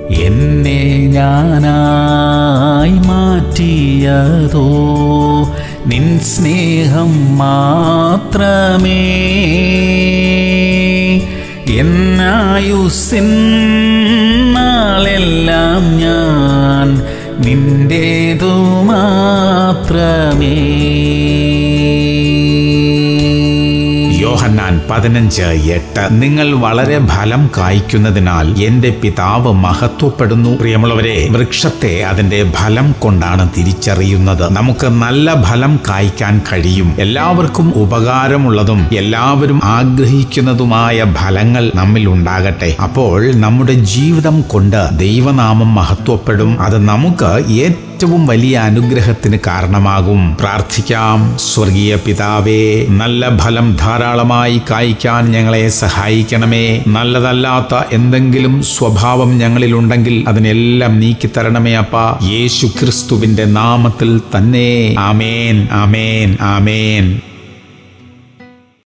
എന്നെ ഞാനായി മാറ്റിയതോ നിൻ സ്നേഹം മാത്രമേ എന്നായുസിൻ നാളെല്ലാം ഞാൻ നിന്റേതു മാത്രമേ യോഹന്നാൻ പതിനഞ്ച് എട്ട് നിങ്ങൾ വളരെ ഫലം കായ്ക്കുന്നതിനാൽ എന്റെ പിതാവ് മഹത്വപ്പെടുന്നു പ്രിയമുള്ളവരെ വൃക്ഷത്തെ അതിന്റെ ഫലം കൊണ്ടാണ് തിരിച്ചറിയുന്നത് നമുക്ക് നല്ല ഫലം കായ്ക്കാൻ കഴിയും എല്ലാവർക്കും ഉപകാരമുള്ളതും എല്ലാവരും ആഗ്രഹിക്കുന്നതുമായ ഫലങ്ങൾ നമ്മിൽ ഉണ്ടാകട്ടെ അപ്പോൾ നമ്മുടെ ജീവിതം കൊണ്ട് ദൈവനാമം മഹത്വപ്പെടും അത് നമുക്ക് ഏറ്റവും വലിയ അനുഗ്രഹത്തിന് കാരണമാകും പ്രാർത്ഥിക്കാം സ്വർഗീയ പിതാവേ നല്ല ഫലം ധാരാളമായി കായ്ക്കാൻ ഞങ്ങളെ സഹായിക്കണമേ നല്ലതല്ലാത്ത എന്തെങ്കിലും സ്വഭാവം ഞങ്ങളിലുണ്ടെങ്കിൽ അതിനെല്ലാം നീക്കിത്തരണമേ അപ്പ യേശു ക്രിസ്തുവിന്റെ നാമത്തിൽ തന്നെ ആമേൻ ആമേൻ ആമേൻ